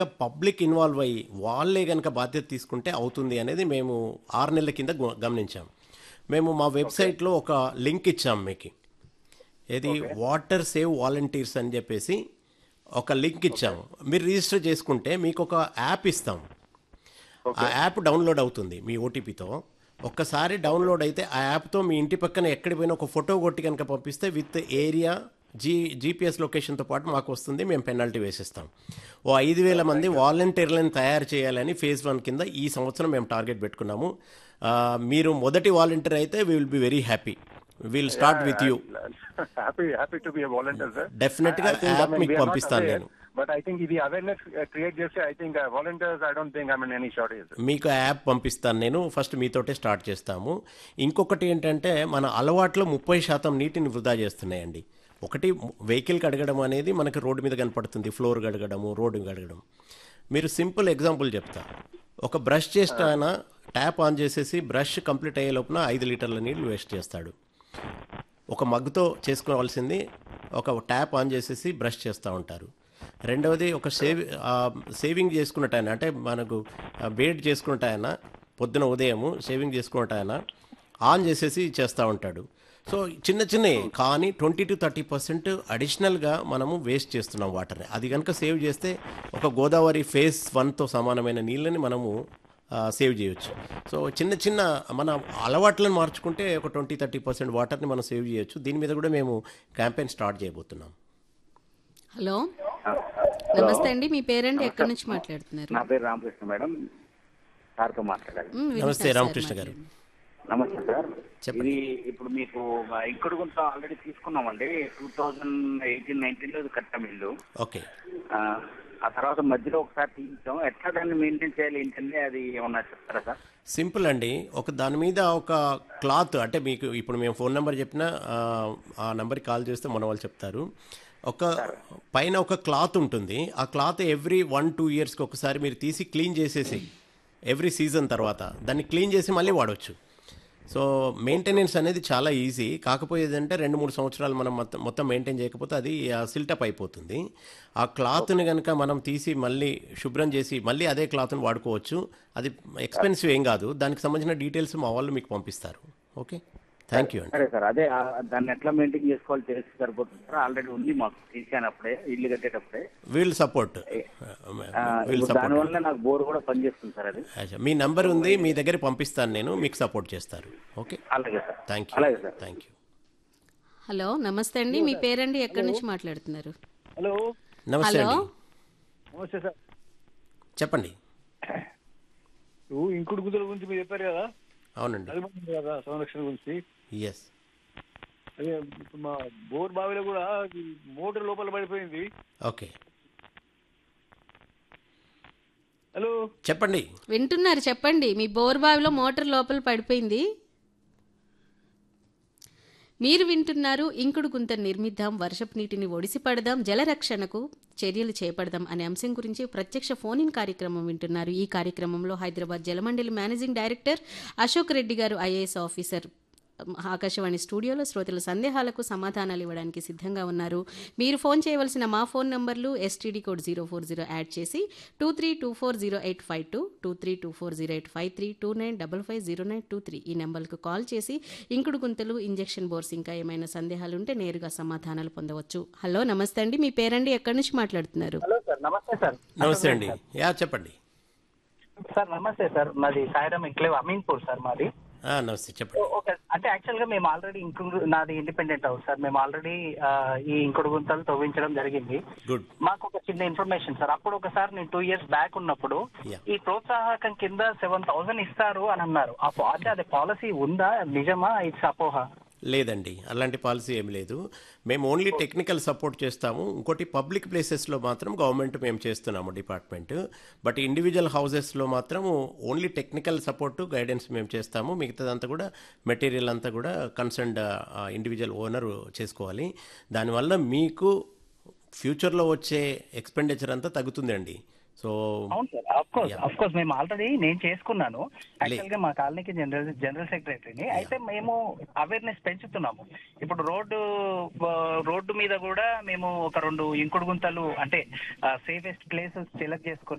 Public involve అయ్యి వాళ్ళే కనుక బాధ్యత తీసుకుంటే అవుతుంది అనేది మేము ఆరు నెలల కింద గు- గమనించాం మేము మా వెబ్సైట్లో ఒక లింక్ ఇచ్చాం మీకు ఏది వాటర్ సేవ్ వాలంటీర్స్ అని చెప్పేసి ఒక లింక్ ఇచ్చాము మీరు రిజిస్టర్ చేసుకుంటే మీకు ఒక యాప్ ఇస్తాం ఆ యాప్ డౌన్లోడ్ అవుతుంది మీ ఓటీపీతో ఒక్కసారి డౌన్లోడ్ అయితే ఆ యాప్తో మీ ఇంటి పక్కన ఎక్కడికి పోయినా ఒక ఫోటో కొట్టి కనుక పంపిస్తే విత్ ఏరియా జీ జీపీఎస్ లొకేషన్తో పాటు మాకు వస్తుంది మేము పెనాల్టీ వేసిస్తాం ఓ ఐదు వేల మంది వాలంటీర్లను తయారు చేయాలని ఫేజ్ వన్ కింద ఈ సంవత్సరం మేము టార్గెట్ పెట్టుకున్నాము ఆ, మీరు మొదటి వాలంటీర్ అయితే we will be very happy will start with you happy happy to be volunteer sir Definitely గా app మీకు పంపిస్తాను నేను. బట్ ఐ థింక్ ఇది అవేర్నెస్ క్రియేట్ చేస్తే I think volunteers I don't think I mean any shortage మీకు ఆ app పంపిస్తాను నేను ఫస్ట్ మీతోటే స్టార్ట్ చేస్తాము ఇంకొకటి ఏంటంటే మన అలవాట్లో ముప్పై శాతం నీటిని వృధా చేస్తున్నాయండి ఒకటి వెహికల్ కడగడం అనేది మనకి రోడ్డు మీద కనపడుతుంది ఫ్లోర్ కడగడము రోడ్డు కడగడం మీరు సింపుల్ ఎగ్జాంపుల్ చెప్తా ఒక బ్రష్ చేస్తే ఆయన ట్యాప్ ఆన్ చేసేసి బ్రష్ కంప్లీట్ అయ్యే లోపున ఐదు లీటర్ల నీళ్లు వేస్ట్ చేస్తాడు ఒక మగ్గుతో చేసుకోవాల్సింది ఒక ట్యాప్ ఆన్ చేసేసి బ్రష్ చేస్తూ ఉంటారు రెండవది ఒక సేవ్ ఆ, సేవింగ్ చేసుకున్నట్టు ఆయన అంటే మనకు బేడ్ చేసుకున్నట్టు ఆయన పొద్దున ఉదయము సేవింగ్ చేసుకున్నట్టు ఆయన ఆన్ చేసేసి చేస్తూ ఉంటాడు సో చిన్న చిన్నవి కానీ ట్వంటీ టు థర్టీ పర్సెంట్ అడిషనల్గా మనము వేస్ట్ చేస్తున్నాం వాటర్ని అది కనుక సేవ్ చేస్తే ఒక గోదావరి ఫేజ్ వన్తో సమానమైన నీళ్ళని మనము ఆ, సేవ్ చేయొచ్చు సో చిన్న చిన్న మన అలవాట్లను మార్చుకుంటే ఒక ట్వంటీ థర్టీ పర్సెంట్ వాటర్ని మనం సేవ్ చేయొచ్చు దీని మీద కూడా మేము క్యాంపెయిన్ స్టార్ట్ చేయబోతున్నాం హలో నమస్తే అండి మీ పేరండి ఎక్కడి నుంచి మాట్లాడుతున్నారు నా పేరు రామకృష్ణ మేడం సార్తో మాట్లాడాలి మ్, వినిపిస్తారు నమస్తే సార్ రామకృష్ణ గారు మాట్లాడండి. నమస్తే సార్ చెప్పండి. ఇది ఇప్పుడు మీకు ఇక్కడ కొంత ఆల్రెడీ తీసుకున్నామండి టూ థౌజండ్ ఎయిటీన్ నైన్టీన్ లో కట్టాం ఇల్లు ఓకే ఆ, ఆ తర్వాత మధ్యలో ఒకసారి తీయించాం ఎట్లా దాన్ని మెయింటైన్ చేయాలి ఏంటంటే అది ఏమన్నా చెప్తారా సార్ సింపుల్ అండి ఒక దాని మీద ఒక క్లాత్ అంటే మీకు ఇప్పుడు మేము ఫోన్ నెంబర్ చెప్పినా ఆ, ఆ నెంబర్కి కాల్ చేస్తే మన వాళ్ళు చెప్తారు ఒక పైన ఒక క్లాత్ ఉంటుంది ఆ క్లాత్ ఎవ్రీ వన్ టూ ఇయర్స్కి ఒకసారి మీరు తీసి క్లీన్ చేసేసి ఎవ్రీ సీజన్ తర్వాత దాన్ని క్లీన్ చేసి మళ్ళీ వాడవచ్చు సో మెయింటెనెన్స్ అనేది చాలా ఈజీ కాకపోయేది అంటే రెండు మూడు సంవత్సరాలు మనం మొత్తం మొత్తం మెయింటైన్ చేయకపోతే అది సిల్టప్ అయిపోతుంది ఆ క్లాత్ని కనుక మనం తీసి మళ్ళీ శుభ్రం చేసి మళ్ళీ అదే క్లాత్ని వాడుకోవచ్చు అది ఎక్స్పెన్సివ్ ఏం కాదు దానికి సంబంధించిన డీటెయిల్స్ మా వాళ్ళు మీకు పంపిస్తారు ఓకే థ్యాంక్ యూ అండి సరే సార్ అదే ఆ, దాన్ని ఎట్లా మెయింటైన్ చేసుకోవాలి తెలిసి సరిపోతుంది సార్ ఆల్రెడీ ఉంది మాకు తీసాను అప్పుడే ఇల్లు కట్టేటప్పుడే వీల్ సపోర్ట్ ఆ, వీల్ ఇప్పుడు సపోర్ట్ దానివల్ల నాకు బోర్ కూడా పనిచేస్తుంది సార్ అది మీ నంబర్ ఉంది మీ దగ్గర పంపిస్తాను నేను మీకు సపోర్ట్ చేస్తారు ఓకే అలాగే సార్ థ్యాంక్ యూ అలాగే సార్ థ్యాంక్ యూ హలో నమస్తే అండి మీ పేరండి ఎక్కడి నుంచి మాట్లాడుతున్నారు హలో నమస్తే హలో అండి నమస్తే సార్ చెప్పండి నువ్వు ఇంకుడు గుంతల గురించి మీరు చెప్పారు కదా అవునండి అది బాగుంది కదా సంరక్షణ గురించి ఎస్ అదే ఇప్పుడు మా బోర్ బావిలో కూడా ఈ మోటార్ లోపల పడిపోయింది ఓకే హలో చెప్పండి వింటున్నారు చెప్పండి మీ బోర్ బావిలో మోటార్ లోపల పడిపోయింది మీరు వింటున్నారు ఇంకుడు గుంత నిర్మిద్దాం వర్షపు నీటిని ఒడిసి పడదాం జలరక్షణకు చర్యలు చేపడదాం అనే అంశం గురించి ప్రత్యక్ష ఫోన్ ఇన్ కార్యక్రమం వింటున్నారు ఈ కార్యక్రమంలో హైదరాబాద్ జలమండలి మేనేజింగ్ డైరెక్టర్ అశోక్ రెడ్డి గారు ఐఏఎస్ ఆఫీసర్ ఆకాశవాణి స్టూడియోలో శ్రోతల సందేహాలకు సమాధానాలు ఇవ్వడానికి సిద్ధంగా ఉన్నారు మీరు ఫోన్ చేయవలసిన మా ఫోన్ నంబర్లు STD code zero four zero add చేసి two three two four zero eight five two two three two four zero eight five three two nine double five zero nine two three ఈ నెంబర్కు call చేసి ఇంకుడు గుంతలు injection bores ఇంకా ఏమైనా సందేహాలు ఉంటే నేరుగా సమాధానాలు పొందవచ్చు హలో నమస్తే అండి మీ పేరండి ఎక్కడి నుంచి మాట్లాడుతున్నారు హలో సార్ నమస్తే సార్ నమస్తే అండి యా చెప్పండి సార్ నమస్తే సార్ మాది సాయిరామ్ ఎంక్లేవ్ అమీన్పూర్ సార్ మాది ఆ, నమస్తే చెప్పండి ఓకే అంటే యాక్చువల్ గా మేము ఆల్రెడీ ఇంకుడు నాది ఇండిపెండెంట్ హౌస్ సార్ మేము ఆల్రెడీ ఈ ఇంకుడు గుంతలు తవ్వించడం జరిగింది గుడ్ మాకు ఒక చిన్న ఇన్ఫర్మేషన్ సార్ అప్పుడు ఒకసారి నేను టూ ఇయర్స్ బ్యాక్ ఉన్నప్పుడు Yeah. ఈ ప్రోత్సాహకం కింద సెవెన్ థౌసండ్ ఇస్తారు అని అన్నారు ఆ పా- అంటే అది పాలసీ ఉందా నిజమా ఇట్స్ అపోహ లేదండి అలాంటి పాలసీ ఏం లేదు మేము ఓన్లీ టెక్నికల్ సపోర్ట్ చేస్తాము ఇంకోటి పబ్లిక్ ప్లేసెస్లో మాత్రం గవర్నమెంట్ మేము చేస్తున్నాము డిపార్ట్మెంట్ బట్ ఇండివిజువల్ హౌసెస్లో మాత్రం ఓన్లీ టెక్నికల్ సపోర్ట్ గైడెన్స్ మేము చేస్తాము మిగతాదంతా కూడా మెటీరియల్ అంతా కూడా కన్సర్న్డ్ ఇండివిజువల్ ఓనర్ చేసుకోవాలి దానివల్ల మీకు ఫ్యూచర్లో వచ్చే ఎక్స్పెండిచర్ అంతా తగ్గుతుందండి సో అవును sir of course Yeah. Of course మేము ఆల్రెడీ నేను చేసుకున్నాను యాక్చువల్ గా మా కాలనీకి జనరల్ జనరల్ సెక్రటరీని అయితే మేము అవేర్నెస్ పెంచుతున్నాము ఇప్పుడు రోడ్డు ఆ, రోడ్డు మీద కూడా మేము ఒక రెండు ఇంకుడు గుంతలు అంటే సేఫెస్ట్ ప్లేసెస్ సెలెక్ట్ చేసుకొని